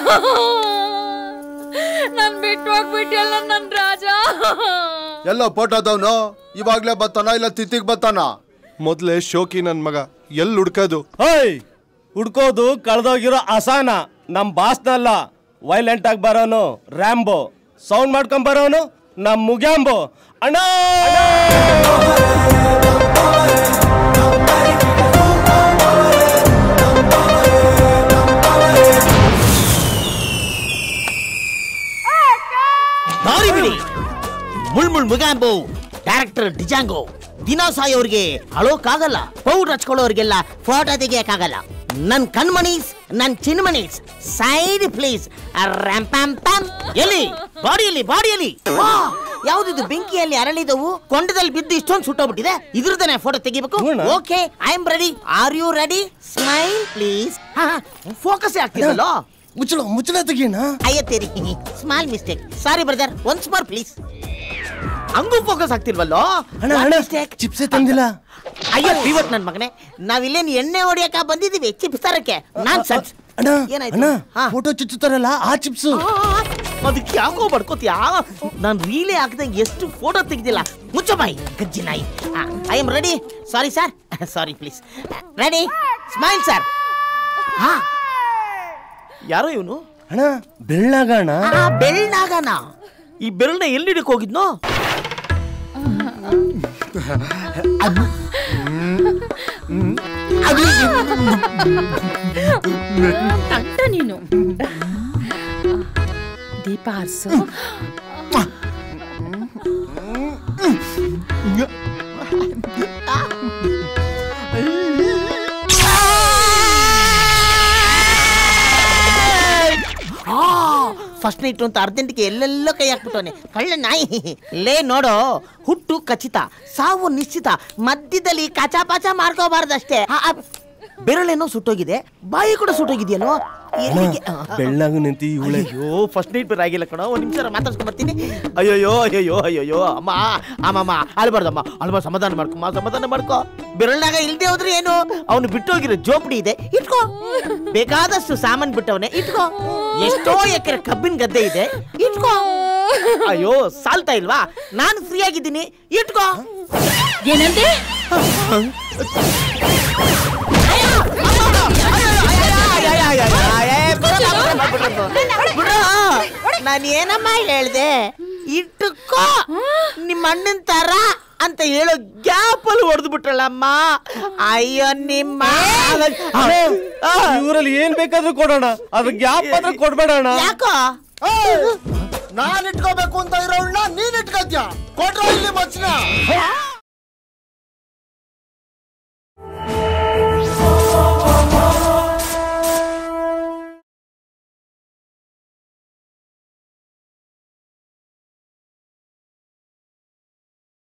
ನನ್ ಬಿಟ್ಟು ಹೋಗ್ಬಿಟ್ಟಿಯಲ್ಲ ನನ್ ರಾಜ ಎಲ್ಲ ಫೋಟೋದವನು ಇವಾಗ್ಲೇ ಬತ್ತಾನ ಇಲ್ಲ ತಿತ್ತಿಗೆ ಬತ್ತಾನ ಮೊದ್ಲೇ ಶೋಕಿ ನನ್ ಮಗ ಎಲ್ಲಿ ಹುಡ್ಕೋದು ಹೇಯ್ ಹುಡ್ಕೋದು ಕಳ್ದೋಗಿರೋ ಅಸಾನ ನಮ್ ಬಾಸ್ನಲ್ಲ ವೈಲೆಂಟ್ ಆಗಿ ಬರೋನು ರ್ಯಾಂಬೋ ಸೌಂಡ್ ಮಾಡ್ಕೊಂಡ್ ಬರೋನು ನಮ್ ಮುಗ್ಯಾಂಬೋ ಅಣ್ಣ ದಾರಿ ಬಿಡಿ ಮುಳ್ ಮುಳ್ ಮುಗಾಂಬು ಡೈರೆಕ್ಟರ್ ಡಿಜಾಂಗೋ ದಿನ ಸಾಯೋರ್ಗೆ ಅಳೋಕ್ಕಾಗಲ್ಲ ಪೌಡರ್ ಹಚ್ಕೊಳ್ಳೋರ್ಗೆಲ್ಲ ಫೋಟೋ ತೆಗಿಯಕ್ಕಾಗಲ್ಲ ನನ್ ಕಣ್ಮಣೀಸ್ ನನ್ ಚಿನ್ಮಣೀಸ್ ಸೈಡ್ ಪ್ಲೀಸ್ ಎಲ್ಲಿ ಬಾಡಿಯಲ್ಲಿ ಬಾಡಿಯಲ್ಲಿ ಯಾವ್ದಿದು ಬೆಂಕಿಯಲ್ಲಿ ಅರಳಿದವು ಕೊಂಡದಲ್ಲಿ ಬಿದ್ದು ಇಷ್ಟೊಂದು ಸುಟ್ಟೋಗ್ಬಿಟ್ಟಿದೆ ಇದ್ರದನೆ ಫೋಟೋ ತೆಗಿಬೇಕು ಹೂಣ್ಣ. Okay I am ready are you ready smile please focus ಆಗ್ತಿದಲ್ಲೋ ಮುಚ್ಚಳ ಮುಚ್ಚಳ ತೆಗೀಣ ಅಯ್ಯ ತೇರಿ small mistake sorry brother once more please ಹಂಗೂ ಫೋಕಸ್ ಆಗ್ತಿಲ್ವಲ್ಲೋ ಅಣ್ಣ What ಅಣ್ಣ mistake? ಚಿಪ್ಸೆ ತಂದಿಲ್ಲ ಅಯ್ಯೋ ಪಿವಟ್ ನನ್ ಮಗನೇ ನಾವಿಲ್ಲೇನು ಎಣ್ಣೆ ಹೊಡಿಯಕ ಬಂದಿದೀವಿ ಚಿಪ್ಸ್ ತರಕ್ಕೆ ನಾನ್ ಸನ್ಸ್ ಅಣ್ಣ ಏನಾಯ್ತು? ಅಣ್ಣ ಹಾ. ಫೋಟೋ ಚುಚ್ಚುತ್ತಾರಲ್ಲ ಆ ಚಿಪ್ಸು ಅದಕ್ಕೆ ಯಾಕೋ ಬಡ್ಕೋತೀಯ ನಾನು ರೀಲೇ ಹಾಕ್ದಂಗೆ ಎಷ್ಟು ಫೋಟೋ ತೆಗ್ದಿಲ್ಲ ಮುಚ್ಚ ಬಾಯಿ ಗಜ್ಜಿ ನಾಯಿ I am ready sorry sir sorry please ready smile sir ಹಾ ಯಾರೋ ಇವನು ಅಣ್ಣ ಬೆಳ್ಳಾಗಣ ಬೆಳ್ಳಾಗನ ಈ ಬೆರಳನ್ನ ಎಲ್ಲಿ ಹಿಡಕ್ ಹೋಗಿದ್ನೋ ತಂಟ ನೀನು ದೀಪ ಹರ್ಸು ಫಸ್ಟ್ ನೈಟ್ ಅಂತ ಅರ್ಜೆಂಟ್ಗೆ ಎಲ್ಲೆಲ್ಲೋ ಕೈ ಹಾಕ್ಬಿಟ್ಟವನೆ ಕಳ್ಳ ನಾಯಿ ಲೇ ನೋಡೋ ಹುಟ್ಟು ಖಚಿತ ಸಾವು ನಿಶ್ಚಿತ ಮಧ್ಯದಲ್ಲಿ ಕಚಾಪಾಚ ಮಾಡ್ಕೋಬಾರ್ದಷ್ಟೇ ಆ, ಆ, ಬೆರಳೇನೋ ಸುಟ್ಟೋಗಿದೆ ಬಾಯಿ ಕೂಡ ಸುಟ್ಟೋಗಿದೆಯೇನೋ ಎಲ್ಲಿಗೆ ಆ, ಆ, ಬೆಳ್ಳಾಗ ನಿಂತಿ ಇವಳೆ ಅಯ್ಯೋ ಫಸ್ಟ್ ನೈಟ್ ಬೇರೆ ಆಗಿಲ್ಲ ಕಣೋ ಒಂದ್ ನಿಮಿಷ ಮಾತಾಡ್ಸ್ಕೊಂಡ್ ಬರ್ತೀನಿ ಅಯ್ಯಯ್ಯೋ ಅಯ್ಯಯ್ಯೋ ಅಯ್ಯಯ್ಯೋ ಅಮ್ಮ ಅಮ್ಮಮ್ಮ ಅಳ್ಬಾರ್ದಮ್ಮ ಅಳ್ಬಾರ್ದು ಸಮಾಧಾನ ಮಾಡ್ಕೊಮ್ಮ ಸಮಾಧಾನ ಮಾಡ್ಕೊ ಬೆರಳ್ನಾಗ ಇಲ್ದೆ ಹೋದ್ರೆ ಏನು ಅವನು ಬಿಟ್ಟೋಗಿರೋ ಜೋಪಡಿ ಇದೆ ಇಟ್ಕೋ ಬೇಕಾದಷ್ಟು ಸಾಮಾನ್ ಬಿಟ್ಟವನೆ ಇಟ್ಕೋ ಎಷ್ಟೋ ಎಕರೆ ಕಬ್ಬಿನ ಗದ್ದೆ ಇದೆ ಇಟ್ಕೋ ಅಯ್ಯೋ ಸಾಲ್ತಾ ಇಲ್ವಾ ನಾನು ಫ್ರೀ ಆಗಿದ್ದೀನಿ ಇಟ್ಕೋ ಏನಂದೆ ನಾನು ಏನಮ್ಮ ಹೇಳ್ದೆ ಇಟ್ಟುಕೋ ನಿಮ್ಮ ಅಣ್ಣನ್ ತರ ಅಂತ ಹೇಳೋ ಗ್ಯಾಪ್ ಅಲ್ಲಿ ಹೊಡೆದು ಬಿಟ್ರಲ್ಲಮ್ಮ ಅಯ್ಯೋ ನಿಮ್ಮ ಆ, ಇವರಲ್ಲಿ ಏನ್ ಬೇಕಾದ್ರೂ ಕೊಡೋಣ ಅದ್ರ ಗ್ಯಾಪ್ ಮಾತ್ರ ಕೊಡ್ಬೇಡ ಅಣ್ಣ ಯಾಕೋ ನಾನ್ ಇಟ್ಕೋಬೇಕು ಅಂತ ಇರೋಳ್ನ ನೀನ್ ಇಟ್ಕೋತ್ಯಾ ಕೊಡ್ರ ಇಲ್ಲಿ ಮಚ್ನ